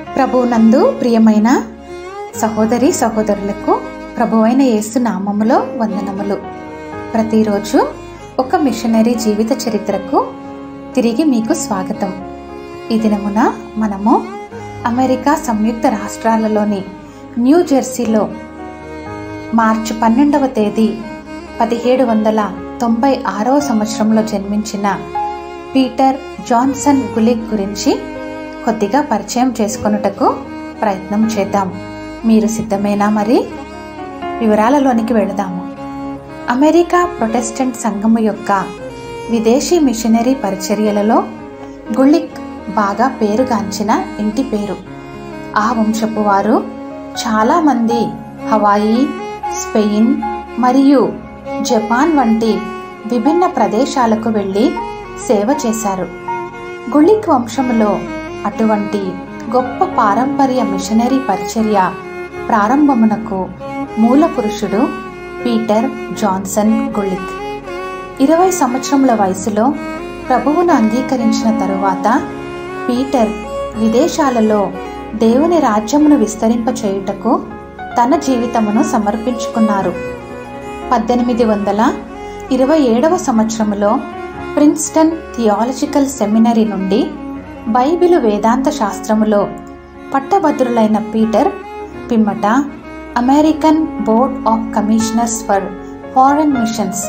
ప్రభువునందు ప్రియమైన సహోదరి సహోదరులకు ప్రభువైన యేసు నామములో వందనములు ప్రతిరోజు ఒక మిషనరీ జీవిత చరిత్రకు తిరిగి మీకు స్వాగతం ఈ దినమున మనము అమెరికా సంయుక్త రాష్ట్రాలలోని న్యూ జెర్సీలో మార్చి పన్నెండవ తేదీ పదిహేడు వందల తొంభై ఆరవ సంవత్సరంలో జన్మించిన పీటర్ జాన్సన్ గులిక్ గురించి కొద్దిగా పరిచయం చేసుకొనుటకు ప్రయత్నం చేద్దాం మీరు సిద్ధమేనా మరి వివరాలలోనికి వెళదాము అమెరికా ప్రొటెస్టెంట్ సంఘము యొక్క విదేశీ మిషనరీ పరిచర్యలలో గుళిక్ బాగా పేరుగాంచిన ఇంటి పేరు ఆ వంశపు వారు చాలామంది హవాయి స్పెయిన్ మరియు జపాన్ వంటి విభిన్న ప్రదేశాలకు వెళ్ళి సేవ చేశారు గుళిక్ వంశములో అటువంటి గొప్ప పారంపర్య మిషనరీ పరిచర్య ప్రారంభమునకు మూల పురుషుడు పీటర్ జాన్సన్ గుళిక్ ఇరవై సంవత్సరముల వయసులో ప్రభువును అంగీకరించిన తరువాత పీటర్ విదేశాలలో దేవుని రాజ్యమును విస్తరింపచేయుటకు తన జీవితమును సమర్పించుకున్నారు పద్దెనిమిది వందల ఇరవై ఏడవ సంవత్సరములో ప్రిన్స్టన్ థియాలజికల్ సెమినరీ నుండి బైబిలు వేదాంత శాస్త్రములో పట్టభద్రులైన పీటర్ పిమ్మట American board of commissioners for foreign missions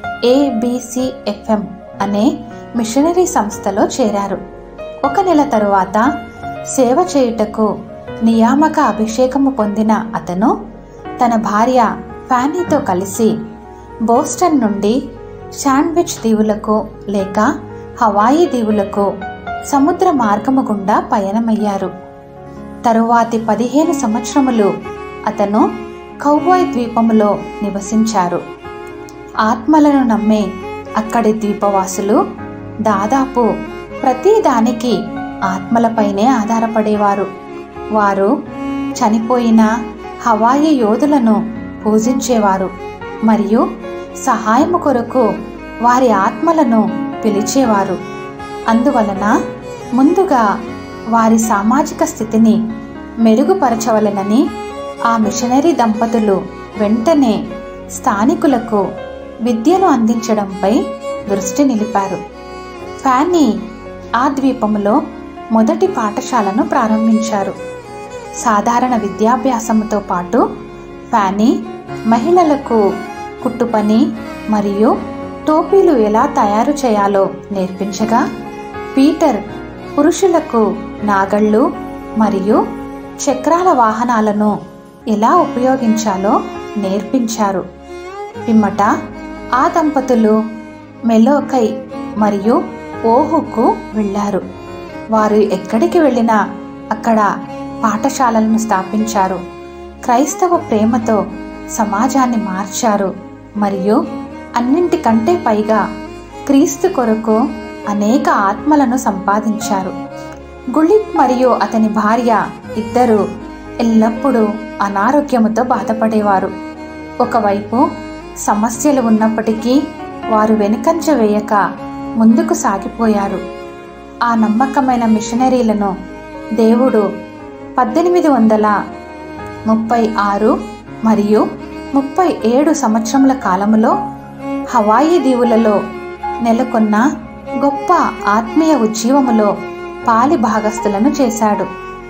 ABCFM అనే మిషనరీ సంస్థలో చేరారు ఒక నెల తరువాత సేవ చేయుటకు నియామక అభిషేకము పొందిన అతను తన భార్య ఫ్యానీతో కలిసి బోస్టన్ నుండి శాండ్విచ్ దీవులకు లేక హవాయి దీవులకు సముద్ర మార్గము గుండా పయనమయ్యారు తరువాతి పదిహేను సంవత్సరములు అతను కౌబాయ్ ద్వీపములో నివసించారు ఆత్మలను నమ్మే అక్కడి ద్వీపవాసులు దాదాపు ప్రతి దానికి ఆత్మలపైనే ఆధారపడేవారు వారు చనిపోయిన హవాయి యోధులను పూజించేవారు మరియు సహాయము కొరకు వారి ఆత్మలను పిలిచేవారు అందువలన ముందుగా వారి సామాజిక స్థితిని మెరుగుపరచవలెనని ఆ మిషనరీ దంపతులు వెంటనే స్థానికులకు విద్యను అందించడంపై దృష్టి నిలిపారు ఫానీ ఆ ద్వీపములో మొదటి పాఠశాలను ప్రారంభించారు సాధారణ విద్యాభ్యాసముతో పాటు ఫానీ మహిళలకు కుట్టుపని మరియు టోపీలు ఎలా తయారు చేయాలో నేర్పించగా పీటర్ పురుషులకు నాగళ్ళు మరియు చక్రాల వాహనాలను ఎలా ఉపయోగించాలో నేర్పించారు పిమ్మట ఆ దంపతులు మెలోకై మరియు ఓహుకు వెళ్ళారు వారు ఎక్కడికి వెళ్ళినా అక్కడ పాఠశాలలను స్థాపించారు క్రైస్తవ ప్రేమతో సమాజాన్ని మార్చారు మరియు అన్నింటికంటే పైగా క్రీస్తు కొరకు అనేక ఆత్మలను సంపాదించారు గుళిక్ మరియు అతని భార్య ఇద్దరు ఎల్లప్పుడూ అనారోగ్యముతో బాధపడేవారు ఒకవైపు సమస్యలు ఉన్నప్పటికీ వారు వెనుకంజ వేయక ముందుకు సాగిపోయారు ఆ నమ్మకమైన మిషనరీలను దేవుడు పద్దెనిమిది వందల ముప్పై ఆరు మరియు ముప్పై ఏడు సంవత్సరముల కాలములో హవాయి దీవులలో నెలకొన్న గొప్ప ఆత్మీయ ఉజ్జీవములో పాలి భాగస్థులను చేశాడు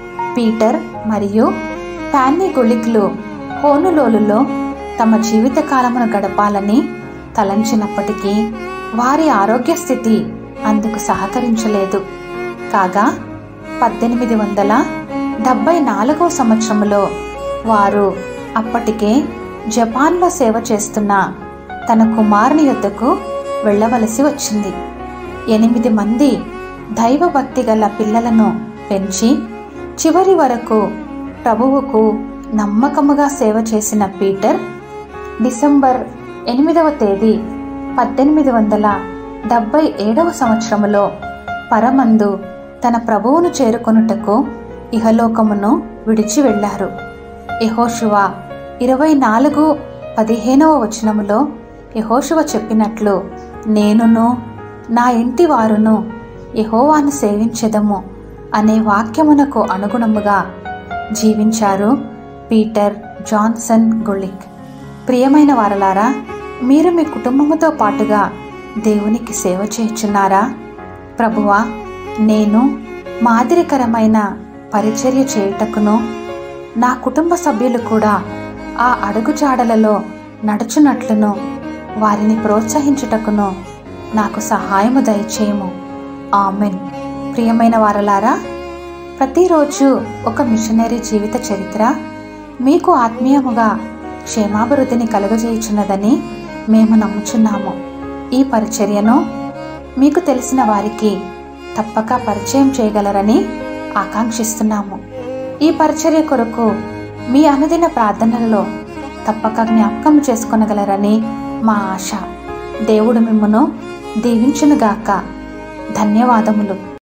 పీటర్ మరియు పాన్నీ గుళిక్లు హోనులోలులో తమ జీవితకాలమును గడపాలని తలంచినప్పటికీ వారి ఆరోగ్య స్థితి అందుకు సహకరించలేదు కాగా పద్దెనిమిది వందల డెబ్బై నాలుగో సంవత్సరంలో వారు అప్పటికే జపాన్లో సేవ చేస్తున్న తన కుమారుని యొద్దకు వెళ్ళవలసి వచ్చింది ఎనిమిది మంది దైవభక్తి గల పిల్లలను పెంచి చివరి వరకు ప్రభువుకు నమ్మకముగా సేవ చేసిన పీటర్ డిసెంబర్ ఎనిమిదవ తేదీ పద్దెనిమిది వందల డెబ్బై ఏడవ సంవత్సరములో పరమందు తన ప్రభువును చేరుకొనుటకు ఇహలోకమును విడిచి వెళ్ళారు యహోషువ ఇరవై నాలుగు పదిహేనవ వచనములో యహోషువ చెప్పినట్లు నేనును నా ఇంటి వారును యహోవాను సేవించెదము అనే వాక్యమునకు అనుగుణముగా జీవించారు పీటర్ జాన్సన్ గుళిక్ ప్రియమైన వారలారా మీరు మీ కుటుంబముతో పాటుగా దేవునికి సేవ చేయుచున్నారా ప్రభువా నేను మాదిరికరమైన పరిచర్య చేయుటకును నా కుటుంబ సభ్యులు కూడా ఆ అడుగుజాడలలో నడుచునట్లును వారిని ప్రోత్సహించుటకును నాకు సహాయము దయచేయము ఆమెన్ ప్రియమైన వారలారా ప్రతిరోజు ఒక మిషనరీ జీవిత చరిత్ర మీకు ఆత్మీయముగా క్షేమాభివృద్ధిని కలుగజేయుచున్నదని మేము నమ్ముచున్నాము ఈ పరిచర్యను మీకు తెలిసిన వారికి తప్పక పరిచయం చేయగలరని ఆకాంక్షిస్తున్నాము ఈ పరిచర్య కొరకు మీ అనుదిన ప్రార్థనలలో తప్పక జ్ఞాపకం చేసుకొనగలరని మా ఆశ దేవుడు మిమ్మను దీవించునుగాక ధన్యవాదములు